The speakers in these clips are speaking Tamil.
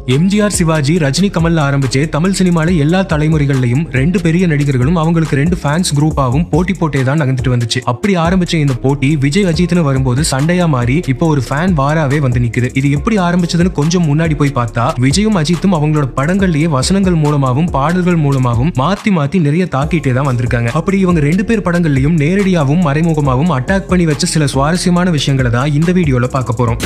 எம்ஜிஆர் சிவாஜி ரஜினி கமல்ல ஆரம்பிச்சு தமிழ் சினிமால எல்லா தலைமுறைகள்லயும் ரெண்டு பெரிய நடிகர்களும் அவங்களுக்கு ரெண்டு ஃபேன்ஸ் குரூப்பாவும் போட்டி போட்டே தான் நகர்ந்துட்டு வந்துச்சு அப்படி ஆரம்பிச்ச இந்த போட்டி விஜய் அஜித்னு வரும்போது சண்டையா மாறி இப்போ ஒரு ஃபேன் வாராவே வந்து நிக்குது இது எப்படி ஆரம்பிச்சதுன்னு கொஞ்சம் முன்னாடி போய் பார்த்தா விஜயும் அஜித்தும் அவங்களோட படங்கள்லயே வசனங்கள் மூலமாவும் பாடல்கள் மூலமாவும் மாத்தி மாத்தி நிறைய தாக்கிட்டே தான் வந்திருக்காங்க அப்படி இவங்க ரெண்டு பேர் படங்கள்லயும் நேரடியாவும் மறைமுகமாவும் அட்டாக் பண்ணி வச்ச சில சுவாரஸ்யமான விஷயங்களை தான் இந்த வீடியோல பார்க்க போறோம்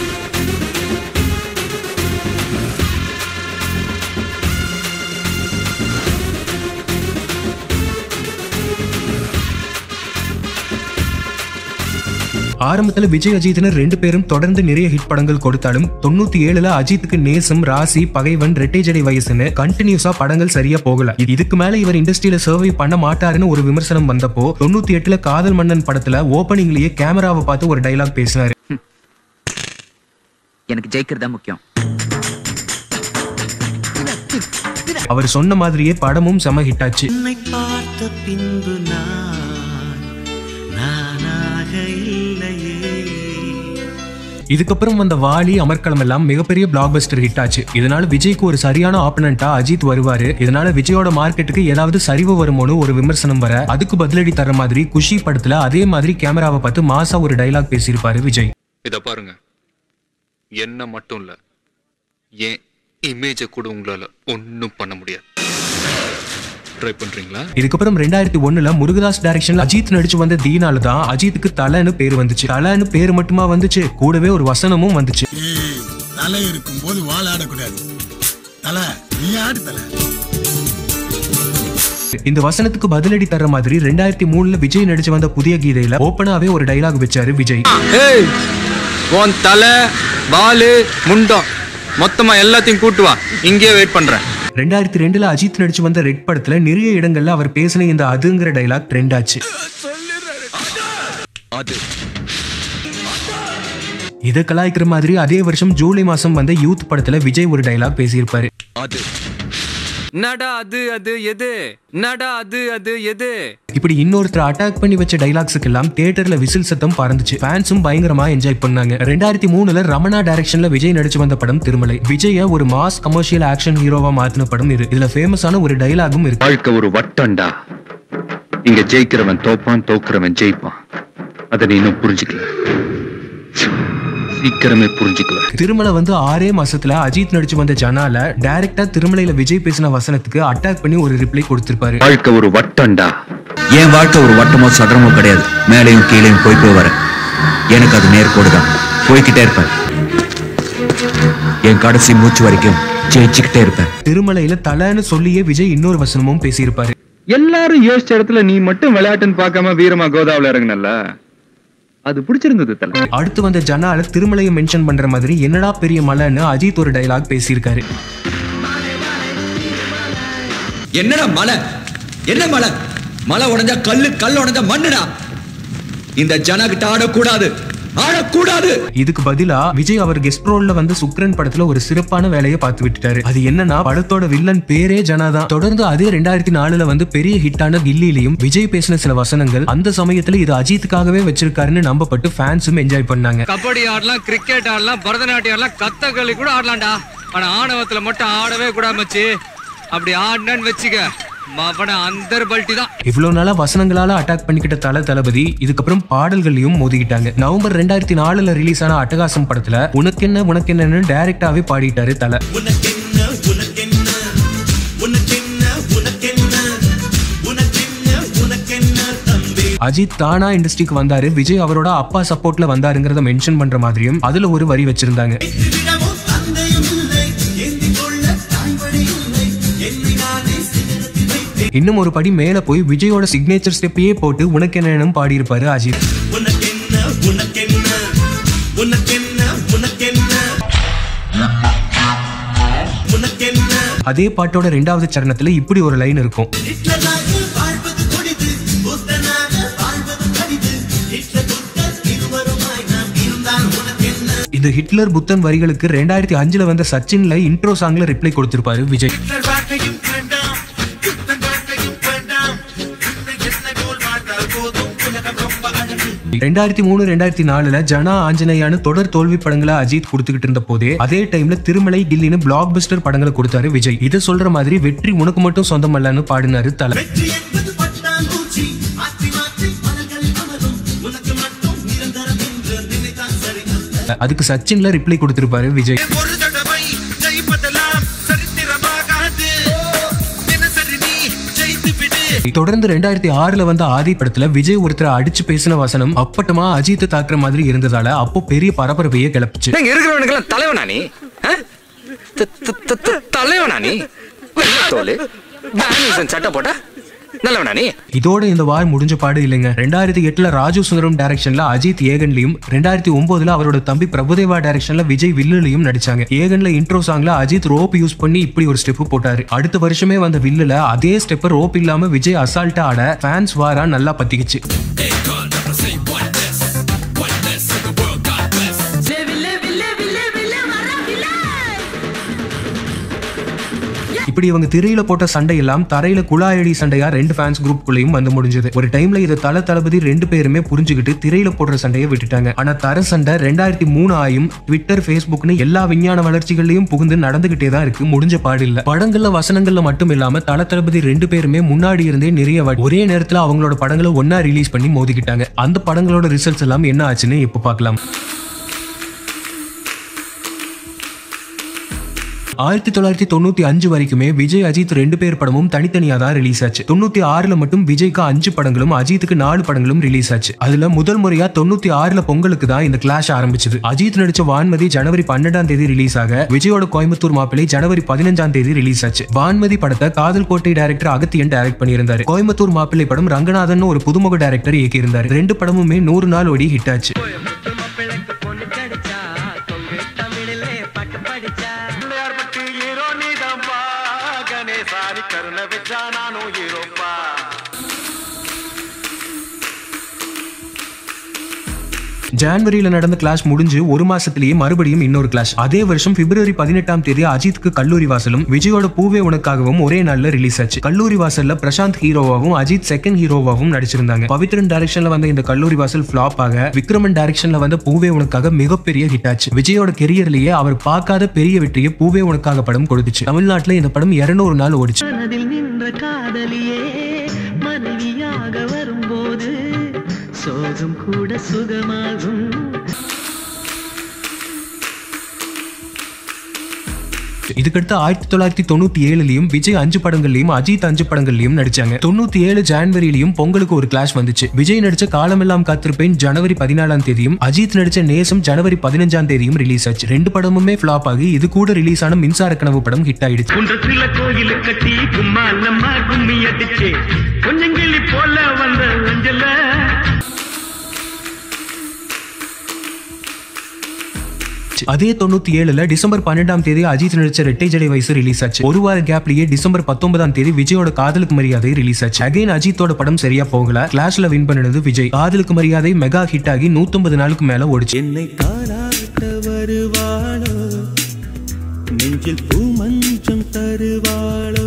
ஆரம்பத்துல விஜய் அஜித்னு ரெண்டு பேரும் தொடர்ந்து நிறைய ஹிட் படங்கள் கொடுத்தாலும் தொண்ணூத்தி ஏழுல அஜித்துக்கு நேசம் ராசி பகைவன் ரெட்டை ஜடை வயசுன்னு கண்டினியூஸா படங்கள் சரியா போகல இது- இதுக்கு மேல இவர் இண்டஸ்ட்ரியில சர்வை பண்ண மாட்டாருன்னு ஒரு விமர்சனம் வந்தப்போ தொண்ணூத்தி எட்டுல காதல் மன்னன் படத்துல ஓபனிங்லயே கேமராவை பார்த்து ஒரு டைலாக் பேசினாரு எனக்கு ஜெயிக்கிறது தான் முக்கியம் அவர் சொன்ன மாதிரியே படமும் செம ஹிட் ஆச்சு உன்னை பார்த்த பின்பு நான் நானாக இல்லையே இதுக்கப்புறம் வந்த வாலி அமர்க்களம் எல்லாம் மிகப்பெரிய பிளாக் பஸ்டர் ஹிட் ஆச்சு இதனால விஜய்க்கு ஒரு சரியான ஆப்பனண்டா அஜித் வருவாரு இதனால விஜயோட மார்க்கெட்டுக்கு ஏதாவது சரிவு வருமோன்னு ஒரு விமர்சனம் வர அதுக்கு பதிலடி தர மாதிரி குஷி படத்துல அதே மாதிரி கேமராவை பார்த்து மாசா ஒரு டைலாக் பேசியிருப்பாரு விஜய் இத பாருங்க என்ன மட்டும் இல்ல என் இமேஜை கூட உங்களால ஒன்றும் பண்ண முடியாது ட்ரை பண்றீங்களா இதுக்கப்புறம் ரெண்டாயிரத்தி ஒண்ணுல முருகதாஸ் டைரக்ஷன்ல அஜித் நடிச்சு வந்த தீனால தான் அஜித்துக்கு தலைன்னு பேர் வந்துச்சு தலைன்னு பேர் மட்டுமா வந்துச்சு கூடவே ஒரு வசனமும் வந்துச்சு ஏய், தலை இருக்கும்போது வால் ஆடக்கூடாது தலை நீ ஆடு தலை இந்த வசனத்துக்கு பதிலடி தர்ற மாதிரி ரெண்டாயிரத்தி மூணுல விஜய் நடிச்சு வந்த புதிய கீதையில ஓப்பனாவே ஒரு டைலாக் வச்சாரு விஜய் ஏய் உன் தலை வாலு முண்டம் மொத்தமா எல்லாத்தையும் கூட்டு வா இங்கேயே வெயிட் பண்றேன் ரெண்டாயிரத்தி ரெண்டுல அஜித் நடிச்சு வந்த ரெட் படத்துல நிறைய இடங்கள்ல அவர் பேசின இந்த அதுங்கிற டைலாக் ட்ரெண்ட் ஆச்சு அது இதை கலாய்க்கிற மாதிரி அதே வருஷம் ஜூலை மாசம் வந்த யூத் படத்துல விஜய் ஒரு டைலாக் பேசியிருப்பாரு அது நடா அது அது எது நடா அது அது எது இப்படி இன்னொருத்தர் அட்டாக் பண்ணி வச்ச டைலாக்ஸுக்கு எல்லாம் தியேட்டர்ல விசில் சத்தம் பறந்துச்சு ஃபேன்ஸும் பயங்கரமா என்ஜாய் பண்ணாங்க ரெண்டாயிரத்தி மூணுல ரமணா டைரக்ஷன்ல விஜய் நடிச்சு வந்த படம் திருமலை விஜய ஒரு மாஸ் கமர்ஷியல் ஆக்ஷன் ஹீரோவா மாத்தின படம் இது இதுல ஃபேமஸான ஒரு டைலாகும் இருக்கு வாழ்க்கை ஒரு வட்டம்டா இங்க ஜெயிக்கிறவன் தோப்பான் தோக்குறவன் ஜெயிப்பான் அதை நீ இன்னும் புரிஞ்சுக்கல சீக்கிரமே புரிஞ்சுக்கல திருமலை வந்து ஆறே மாசத்துல அஜித் நடிச்சு வந்த ஜனால டைரக்டா திருமலையில விஜய் பேசின வசனத்துக்கு அட்டாக் பண்ணி ஒரு ரிப்ளை கொடுத்திருப்பாரு வாழ்க்கை ஒரு வட்டம்டா என் வாழ்க்கை ஒரு வட்டமோ சதுரமோ கிடையாது மேலேயும் கீழேயும் போய் போய் வரேன் எனக்கு அது நேர்கோடு தான் போய்கிட்டே இருப்பேன் என் கடைசி மூச்சு வரைக்கும் ஜெயிச்சுக்கிட்டே இருப்பேன் திருமலையில தலைன்னு சொல்லியே விஜய் இன்னொரு வசனமும் பேசியிருப்பாரு எல்லாரும் யோசிச்ச இடத்துல நீ மட்டும் விளையாட்டுன்னு பார்க்காம வீரமா கோதாவுல இறங்குனல்ல அது பிடிச்சிருந்தது தல அடுத்து வந்த ஜனால திருமலையை மென்ஷன் பண்ற மாதிரி என்னடா பெரிய மலைன்னு அஜித் ஒரு டைலாக் பேசியிருக்காரு என்னடா மலை என்ன மலை மலை உடைஞ்சா கல்லு கல் உடைஞ்சா மண்ணுடா இந்த ஜனா கிட்ட ஆடக்கூடாது ஆடக்கூடாது இதுக்கு பதிலா விஜய் அவர் கெஸ்ட் ரோல்ல வந்து சுக்ரன் படத்துல ஒரு சிறப்பான வேலையை பார்த்து விட்டுட்டாரு அது என்னன்னா படத்தோட வில்லன் பேரே ஜனா தான் தொடர்ந்து அதே ரெண்டாயிரத்தி நாலுல வந்து பெரிய ஹிட்டான கில்லிலையும் விஜய் பேசின சில வசனங்கள் அந்த சமயத்துல இது அஜித்துக்காகவே வச்சிருக்காருன்னு நம்பப்பட்டு ஃபேன்ஸும் என்ஜாய் பண்ணாங்க கபடி ஆடலாம் கிரிக்கெட் ஆடலாம் பரதநாட்டியம் ஆடலாம் கத்தகளி கூட ஆடலாம்டா ஆனா ஆணவத்துல மட்டும் ஆடவே கூடாது மச்சி அப்படி ஆடினு வச்சுக்க மவன அந்தர் பல்ட்டி தான் இவ்வளவு நாளா வசனங்களால அட்டாக் பண்ணிக்கிட்ட தல தளபதி இதுக்கப்புறம் பாடல்களையும் மோதிக்கிட்டாங்க நவம்பர் ரெண்டாயிரத்தி நாலுல ரிலீஸ் ஆன அட்டகாசம் படத்துல உனக்கென்ன உனக்கென்னு டைரக்டாவே பாடிட்டாரு தல உனக்கென்ன உனக்கென்ன உனக்கென்ன உனக்கென்ன உனக்கென்ன உனக்கென்ன தம்பி அஜித் தானா இண்டஸ்ட்ரிக்கு வந்தாரு விஜய் அவரோட அப்பா சப்போர்ட்ல வந்தாருங்கிறத மென்ஷன் பண்ற மாதிரியும் அதுல ஒரு வரி வச்சிருந்தாங்க விடவும் தந்தையும் இல்லை ஏந்திக் கொள்ள தாய்வழி இல்லை என்னை நானே சிகரத்தில் வைத்தேன் இன்னும் ஒரு படி மேல போய் விஜயோட சிக்னேச்சர் ஸ்டெப்பையே போட்டு உனக்கு என்னன்னு பாடியிருப்பாரு அஜித் உனக்கென்ன உனக்கென்ன உனக்கென்ன உனக்கென்ன உனக்கென்ன அதே பாட்டோட ரெண்டாவது சரணத்துல இப்படி ஒரு லைன் இருக்கும் ஹிட்லராக வாழ்வது கொடிது புத்தனாக வாழ்வது கடிது ஹிட்லர் புத்தர் இருவருமாய் நாம் இருந்தால் உனக்கென்ன இந்த ஹிட்லர் புத்தன் வரிகளுக்கு ரெண்டாயிரத்தி அஞ்சுல வந்த சச்சின்ல இன்ட்ரோ சாங்ல ரிப்ளை கொடுத்திருப்பாரு விஜய் ஹிட்லர் வாழ்க்கையும் வேண்டாம் புத்தன் வாழ்க்கையும் வேண்டாம் உன்னை என்ன போல் வாழ்ந்தால் போதும் உலக ரெண்டாயிரத்தி மூணு ரெண்டாயிரத்தி நாலுல ஜனா ஆஞ்சநேயான்னு தொடர் தோல்வி படங்களை அஜித் கொடுத்துக்கிட்டு இருந்த போதே அதே டைம்ல திருமலை கில்லின்னு பிளாக் பஸ்டர் படங்களை கொடுத்தாரு விஜய் இதை சொல்ற மாதிரி வெற்றி உனக்கு மட்டும் சொந்தமல்லன்னு பாடினாரு தலை வெற்றி என்பது பட்டாம்பூச்சி மாற்றி மாற்றி மலர்களில் அமரும் உனக்கு மட்டும் நிரந்தரம் என்று நினைத்தான் சரி அல்ல அதுக்கு சச்சின்ல ரிப்ளை கொடுத்திருப்பாரு விஜய் ஒரு தடவை ஜெயிப்பதெல்லாம் சரித்திரமாகாது தினசரி நீ ஜெயித்து விடு தொடர்ந்து ரெண்டாயிரத்தி ஆறுல வந்த ஆதி படத்துல விஜய் ஒருத்தரை அடிச்சு பேசின வசனம் அப்பட்டமா அஜித்தை தாக்குற மாதிரி இருந்ததால அப்போ பெரிய பரபரப்பையே கிளப்புச்சு இங்க இருக்கிறவனுக்கெல்லாம் தலைவனா நீ ஆ? த- த- த- த- தலைவனா நீ வெள்ளத்தோலு பேனிசன் சட்டை போட்டா நல்லவனா நீ இதோட இந்த வார் முடிஞ்ச பாடு இல்லைங்க ரெண்டாயிரத்தி எட்டுல ராஜு சுந்தரம் டைரக்ஷன்ல அஜித் ஏகன்லயும் ரெண்டாயிரத்தி ஒன்பதுல அவரோட தம்பி பிரபுதேவா டைரக்ஷன்ல விஜய் வில்லுலையும் நடிச்சாங்க ஏகன்ல இன்ட்ரோ சாங்ல அஜித் ரோப் யூஸ் பண்ணி இப்படி ஒரு ஸ்டெப் போட்டாரு அடுத்த வருஷமே வந்த வில்லுல அதே ஸ்டெப் ரோப் இல்லாம விஜய் அசால்ட்டா ஆட ஃபேன்ஸ் வாரா நல்லா பத்திக்கிச்சு இப்படி இவங்க திரையில போட்ட சண்டை எல்லாம் தரையில குழாயடி சண்டையா ரெண்டு ஃபேன்ஸ் குரூப்புக்குள்ளேயும் வந்து முடிஞ்சது ஒரு டைம்ல இதை தல தளபதி ரெண்டு பேருமே புரிஞ்சுக்கிட்டு திரையில போடுற சண்டையை விட்டுட்டாங்க ஆனா தர சண்டை ரெண்டாயிரத்தி மூணு ஆயும் ட்விட்டர் ஃபேஸ்புக்னு எல்லா விஞ்ஞான வளர்ச்சிகள்லயும் புகுந்து நடந்துகிட்டே தான் இருக்கு முடிஞ்ச பாடு இல்ல படங்கள்ல வசனங்கள்ல மட்டும் இல்லாம தல தளபதி ரெண்டு பேருமே முன்னாடி இருந்தே நிறைய வாட்டி ஒரே நேரத்துல அவங்களோட படங்களை ஒன்னா ரிலீஸ் பண்ணி மோதிக்கிட்டாங்க அந்த படங்களோட ரிசல்ட்ஸ் எல்லாம் என்ன ஆச்சுன்னு இப்ப பார்க்கலாம் ஆயிரத்தி தொள்ளாயிரத்தி தொண்ணூத்தி அஞ்சு வரைக்குமே விஜய் அஜித் ரெண்டு பேர் படமும் தனித்தனியா தான் ரிலீஸ் ஆச்சு தொண்ணூத்தி ஆறுல மட்டும் விஜய்க்கு அஞ்சு படங்களும் அஜித்துக்கு நாலு படங்களும் ரிலீஸ் ஆச்சு அதுல முதல் முறையா தொண்ணூத்தி ஆறுல பொங்கலுக்கு தான் இந்த கிளாஷ் ஆரம்பிச்சது அஜித் நடிச்ச வான்மதி ஜனவரி பன்னெண்டாம் தேதி ரிலீஸ் ஆக விஜயோட கோயம்புத்தூர் மாப்பிள்ளை ஜனவரி பதினஞ்சாம் தேதி ரிலீஸ் ஆச்சு வான்மதி படத்தை காதல் கோட்டை டைரக்டர் அகத்தியன் டைரக்ட் பண்ணியிருந்தாரு கோயம்புத்தூர் மாப்பிள்ளை படம் ரங்கநாதன் ஒரு புதுமுக டைரக்டர் இயக்கியிருந்தாரு ரெண்டு படமுமே நூறு நாள் ஓடி ஹிட் ஆச்சு ஜான்வரியில நடந்த கிளாஷ் முடிஞ்சு ஒரு மாசத்திலேயே மறுபடியும் இன்னொரு கிளாஷ் அதே வருஷம் பிப்ரவரி பதினெட்டாம் தேதி அஜித்துக்கு கல்லூரி வாசலும் விஜயோட பூவே உனக்காகவும் ஒரே நாள்ல ரிலீஸ் ஆச்சு கல்லூரி வாசல்ல பிரசாந்த் ஹீரோவாகவும் அஜித் செகண்ட் ஹீரோவாகவும் நடிச்சிருந்தாங்க பவித்ரன் டைரக்ஷன்ல வந்த இந்த கல்லூரி வாசல் ஃபிளாப் ஆக விக்ரமன் டைரக்ஷன்ல வந்த பூவே உனக்காக மிகப்பெரிய ஹிட் ஆச்சு விஜயோட கெரியர்லயே அவர் பார்க்காத பெரிய வெற்றியை பூவே உனக்காக படம் கொடுத்துச்சு தமிழ்நாட்டுல இந்த படம் 200 நாள் ஓடிச்சு மனதில் நின்ற காதலியே மனைவியாக வரும்போது சோகம் கூட சுகமாகும் இதுக்கடுத்து ஆயிரத்தி தொள்ளாயிரத்தி தொண்ணூத்தி ஏழுலயும் விஜய் அஞ்சு படங்கள்லயும் அஜித் அஞ்சு படங்கள்லயும் நடிச்சாங்க தொண்ணூத்தி ஏழு ஜான்வரியிலயும் பொங்கலுக்கு ஒரு கிளாஷ் வந்துச்சு விஜய் நடிச்ச காலமெல்லாம் காத்திருப்பேன் ஜனவரி பதினாலாம் தேதியும் அஜித் நடிச்ச நேசம் ஜனவரி பதினஞ்சாம் தேதியும் ரிலீஸ் ஆச்சு ரெண்டு படமுமே ஃபிளாப் ஆகி இது கூட ரிலீஸ் ஆன மின்சார கனவு படம் ஹிட் ஆயிடுச்சு குன்றத்துல கோயில் கட்டி கும்மாலம்மா கும்மி அடிச்சு கொஞ்சங்கிளி போல வந்த அஞ்சல அதே தொண்ணூத்தி ஏழுல டிசம்பர் பன்னெண்டாம் தேதி அஜித் நடிச்ச ரெட்டை ஜடை வயசு ரிலீஸ் ஆச்சு ஒரு வார கேப்லயே டிசம்பர் பத்தொன்பதாம் தேதி விஜயோட காதலுக்கு மரியாதை ரிலீஸ் ஆச்சு அகைன் அஜித்தோட படம் சரியா போகல கிளாஷ்ல வின் பண்ணினது விஜய் காதலுக்கு மரியாதை மெகா ஹிட் ஆகி 150 நாளுக்கு மேல ஓடிச்சு என்னை தாராட்ட வருவாளோ நெஞ்சில் பூ மஞ்சம் தருவாளோ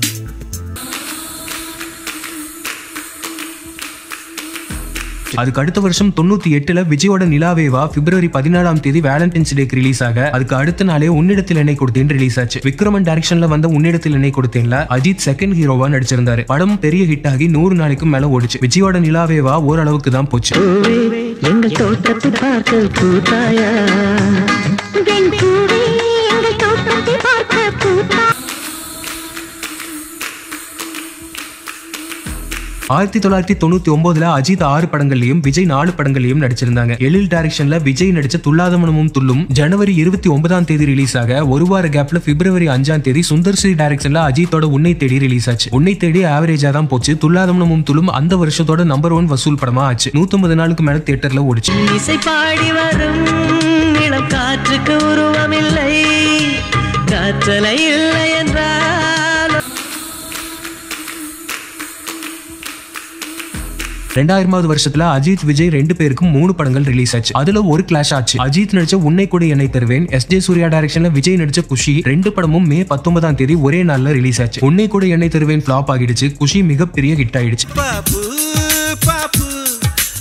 அதுக்கு அடுத்த வருஷம் தொண்ணூத்தி எட்டுல விஜயோட நிலாவேவா பிப்ரவரி பதினாலாம் தேதி வேலண்டைன்ஸ் டேக்கு ரிலீஸ் ஆக அதுக்கு அடுத்த நாளே உன்னிடத்தில் என்னை கொடுத்தேன் ரிலீஸ் ஆச்சு விக்ரமன் டைரக்ஷன்ல வந்த உன்னிடத்தில் என்னை கொடுத்தேன்ல அஜித் செகண்ட் ஹீரோவா நடிச்சிருந்தாரு படம் பெரிய ஹிட் ஆகி நூறு நாளைக்கும் மேல ஓடிச்சு விஜயோட நிலாவேவா ஓரளவுக்கு தான் போச்சு பூவே எங்கள் தோட்டத்தை பார்க்க பூத்தாயா ஆயிரத்தி தொள்ளாயிரத்தி தொண்ணூத்தி ஒன்பதுல அஜித் ஆறு படங்கள்லயும் விஜய் நாலு படங்கள்லயும் நடிச்சிருந்தாங்க எழில் டைரக்ஷன்ல விஜய் நடிச்ச துல்லாத மனமும் துள்ளும் ஜனவரி இருபத்தி ஒன்பதாம் தேதி ரிலீஸ் ஆக ஒரு வார கேப்ல பிப்ரவரி அஞ்சாம் தேதி சுந்தர் சி டைரக்ஷன்ல அஜித்தோட உன்னை தேடி ரிலீஸ் ஆச்சு உன்னை தேடி ஆவரேஜா தான் போச்சு துல்லாத மனமும் துள்ளும் அந்த வருஷத்தோட நம்பர் ஒன் வசூல் படமா ஆச்சு 150 நாளுக்கு மேல தியேட்டர்ல ஓடிச்சு இசை பாடி வரும் இளம் காற்றுக்கு உருவமில்லை காற்றலை இல்லை என்றால் ரெண்டாயிரமாவது வருஷத்துல அஜித் விஜய் ரெண்டு பேருக்கும் மூணு படங்கள் ரிலீஸ் ஆச்சு அதுல ஒரு கிளாஷ் ஆச்சு அஜித் நடிச்ச உன்னை கூட என்னை தருவேன் எஸ் ஜே சூர்யா டைரக்ஷன்ல விஜய் நடிச்ச குஷி ரெண்டு படமும் மே பத்தொன்பதாம் தேதி ஒரே நாள்ல ரிலீஸ் ஆச்சு உன்னை கூட என்னை தருவேன் ஃபிளாப் ஆகிடுச்சு குஷி மிகப்பெரிய ஹிட் ஆயிடுச்சு பாப்பு பாப்பு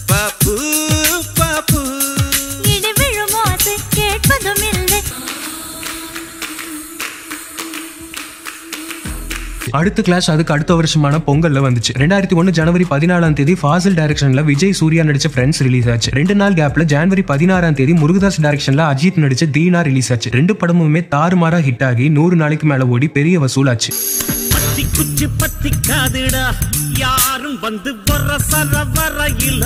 பாப்பு பாப்பு இடி விழும் ஓசை கேட்பதும் இல்லை அடுத்த கிளாஸ் அதுக்கு அடுத்த வருஷமான பொங்கல்ல வந்துச்சு ரெண்டாயிரத்தி ஒன்னு ஜனவரி பதினாலாம் தேதி ஃபாசில் டைரக்ஷன்ல விஜய் சூர்யா நடிச்ச ஃப்ரெண்ட்ஸ் ரிலீஸ் ஆச்சு ரெண்டு நாள் கேப்ல ஜனவரி பதினாறாம் தேதி முருகதாஸ் டைரக்ஷன்ல அஜித் நடிச்ச தீனா ரிலீஸ் ஆச்சு ரெண்டு படமுமே தாறுமாறா ஹிட் ஆகி நூறு நாளைக்கு மேல ஓடி பெரிய வசூலாச்சு பத்தி குச்சி பத்தி காதுடா யாரும் வந்து வர சர வரையில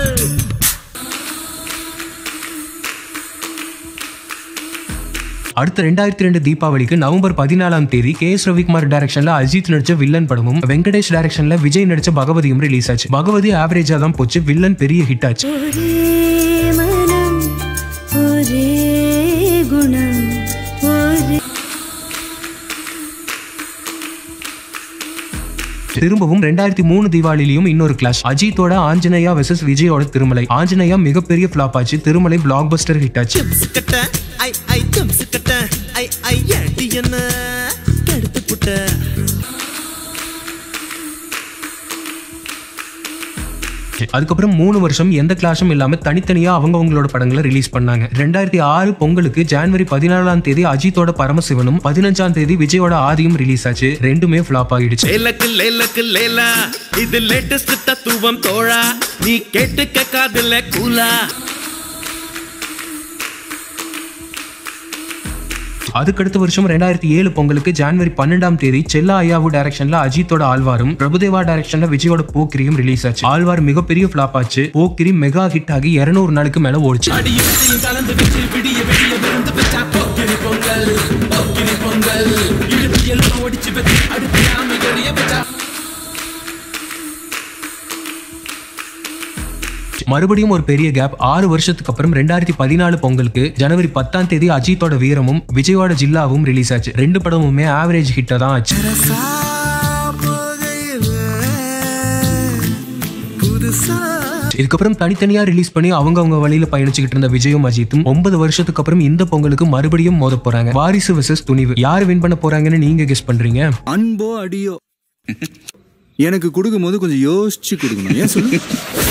அடுத்த ரெண்டாயிரத்தி ரெண்டு தீபாவளிக்கு நவம்பர் பதினாலாம் தேதி கே எஸ் ரவிக்குமார் டைரக்ஷன்ல அஜித் நடிச்ச வில்லன் படமும் வெங்கடேஷ் டைரக்ஷன்ல விஜய் நடிச்ச பகவதியும் ரிலீஸ் ஆச்சு பகவதி ஆவரேஜா தான் போச்சு வில்லன் பெரிய ஹிட் ஆச்சு ஒரே மனம் ஒரே குணம் ஒரே திரும்பவும் ரெண்டாயிரத்தி மூணு தீபாவளிலையும் இன்னொரு கிளாஷ் அஜித்தோட ஆஞ்சநேயா வெசஸ் விஜயோட திருமலை ஆஞ்சநேயா மிகப்பெரிய ஃபிளாப் ஆச்சு திருமலை பிளாக் பஸ்டர் ஹிட் ஆச்சு கட்ட ஐ ஐ ஜம்ஸ் கட்ட ஐ ஐ ஏண்டி என்ன கெடுத்து புட்ட அதுக்கப்புறம் மூணு வருஷம் எந்த கிளாஷும் இல்லாம தனித்தனியா அவங்க அவங்களோட படங்களை ரிலீஸ் பண்ணாங்க ரெண்டாயிரத்தி ஆறு பொங்கலுக்கு ஜனவரி பதினாலாம் தேதி அஜித்தோட பரமசிவனும் பதினஞ்சாம் தேதி விஜயோட ஆதியும் ரிலீஸ் ஆச்சு ரெண்டுமே ஃபிளாப் ஆகிடுச்சு லேலக்கு லேலக்கு லேலா இது லேட்டஸ்ட் தத்துவம் தோழா நீ கேட்டுக்க காதுல கூலா அதுக்கடுத்த வருஷம் ரெண்டாயிரத்தி ஏழு பொங்கலுக்கு ஜனவரி பன்னெண்டாம் தேதி செல்லா ஐயாவு டைரக்ஷன்ல அஜித்தோட ஆழ்வாரும் பிரபுதேவா டைரக்ஷன்ல விஜயோட போக்கிரியும் ரிலீஸ் ஆச்சு ஆழ்வார் மிகப்பெரிய ஃபிளாப் ஆச்சு போக்கிரி மெகா ஹிட் ஆகி இருநூறு நாளுக்கு மேல ஓடிச்சு கலந்து வச்சு விடிய விடிய விருந்து வச்சா பொக்கிரி பொங்கல் பொக்கிரி பொங்கல் இழுத்து எலும்பு ஒடிச்சு வச்சு அடுத்து நாம எறிய வச்சா மறுபடியும் ஒரு பெரிய கேப் ஆறு வருஷத்துக்கு அப்புறம் ரெண்டாயிரத்தி பதினாலு பொங்கலுக்கு ஜனவரி பத்தாம் தேதி அஜித்தோட வீரமும் விஜயோட ஜில்லாவும் ரிலீஸ் ஆச்சு ரெண்டு படமுமே ஆவரேஜ் ஹிட்டா தான் ஆச்சு இதுக்கப்புறம் தனித்தனியா ரிலீஸ் பண்ணி அவங்க அவங்க வழியில பயணிச்சுக்கிட்டு இருந்த விஜயும் அஜித்தும் ஒன்பது வருஷத்துக்கு அப்புறம் இந்த பொங்கலுக்கு மறுபடியும் மோத போறாங்க வாரிசு வெர்சஸ் துணிவு யார் வின் பண்ண போறாங்கன்னு நீங்க கெஸ் பண்றீங்க அன்போ அடியோ எனக்கு கொடுக்கும் போது கொஞ்சம் யோசிச்சு கொடுக்கணும் ஏன் சொல்லு